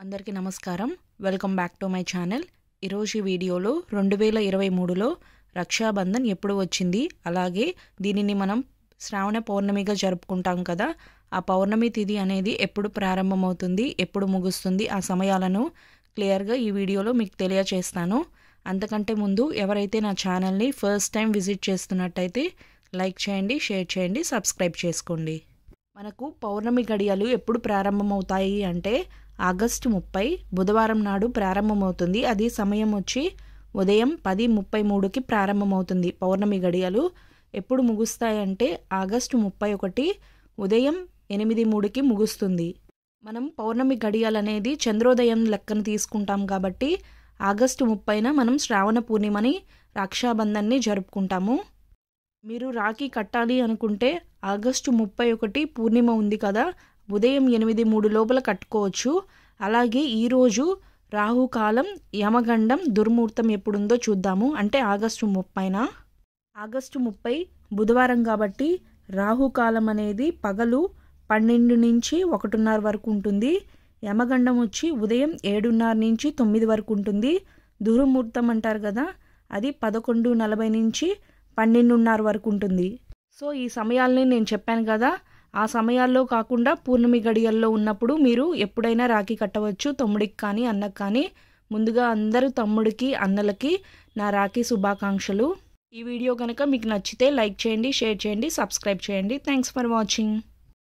అందరికీ నమస్కారం welcome back to my channel ఈరోజు ఈ వీడియోలో రెండు వేల ఇరవై మూడులో రక్షాబంధన్ ఎప్పుడు వచ్చింది అలాగే దీనిని మనం శ్రావణ పౌర్ణమిగా జరుపుకుంటాం కదా ఆ పౌర్ణమి తిథి అనేది ఎప్పుడు ప్రారంభమవుతుంది ఎప్పుడు ముగుస్తుంది ఆ సమయాలను క్లియర్గా ఈ వీడియోలో మీకు తెలియచేస్తాను అంతకంటే ముందు ఎవరైతే నా ఛానల్ని ఫస్ట్ టైం విజిట్ చేస్తున్నట్టయితే లైక్ చేయండి షేర్ చేయండి సబ్స్క్రైబ్ చేసుకోండి మనకు పౌర్ణమి గడియలు ఎప్పుడు ప్రారంభమవుతాయి అంటే ఆగస్టు ముప్పై బుధవారం నాడు ప్రారంభమవుతుంది అది సమయం వచ్చి ఉదయం పది ముప్పై మూడుకి ప్రారంభమవుతుంది పౌర్ణమి గడియలు ఎప్పుడు ముగుస్తాయంటే ఆగస్టు ముప్పై ఒకటి ఉదయం ఎనిమిది మూడుకి ముగుస్తుంది మనం పౌర్ణమి గడియలు అనేది చంద్రోదయం లెక్కన తీసుకుంటాం కాబట్టి ఆగస్టు ముప్పైన మనం శ్రావణ పూర్ణిమని రక్షాబంధన్ని జరుపుకుంటాము మీరు రాఖీ కట్టాలి అనుకుంటే ఆగస్టు ముప్పై ఒకటి పూర్ణిమ ఉంది కదా ఉదయం ఎనిమిది మూడు లోపల కట్టుకోవచ్చు అలాగే ఈరోజు రాహుకాలం యమగండం దుర్ముహూర్తం ఎప్పుడుందో చూద్దాము అంటే ఆగస్టు ముప్పైన ఆగస్టు ముప్పై బుధవారం కాబట్టి రాహుకాలం అనేది పగలు పన్నెండు నుంచి ఒకటిన్నర వరకు ఉంటుంది యమగండం వచ్చి ఉదయం ఏడున్నర నుంచి తొమ్మిది వరకు ఉంటుంది దుర్ముహూర్తం అంటారు కదా అది పదకొండు నలభై నుంచి పన్నెండున్నర వరకు ఉంటుంది సో ఈ సమయాల్ని నేను చెప్పాను కదా ఆ సమయాల్లో కాకుండా పూర్ణమి గడియల్లో ఉన్నప్పుడు మీరు ఎప్పుడైనా రాఖీ కట్టవచ్చు తమ్ముడికి కానీ అన్నకు కానీ ముందుగా అందరు తమ్ముడికి అన్నలకి నా రాఖీ శుభాకాంక్షలు ఈ వీడియో కనుక మీకు నచ్చితే లైక్ చేయండి షేర్ చేయండి సబ్స్క్రైబ్ చేయండి థ్యాంక్స్ ఫర్ వాచింగ్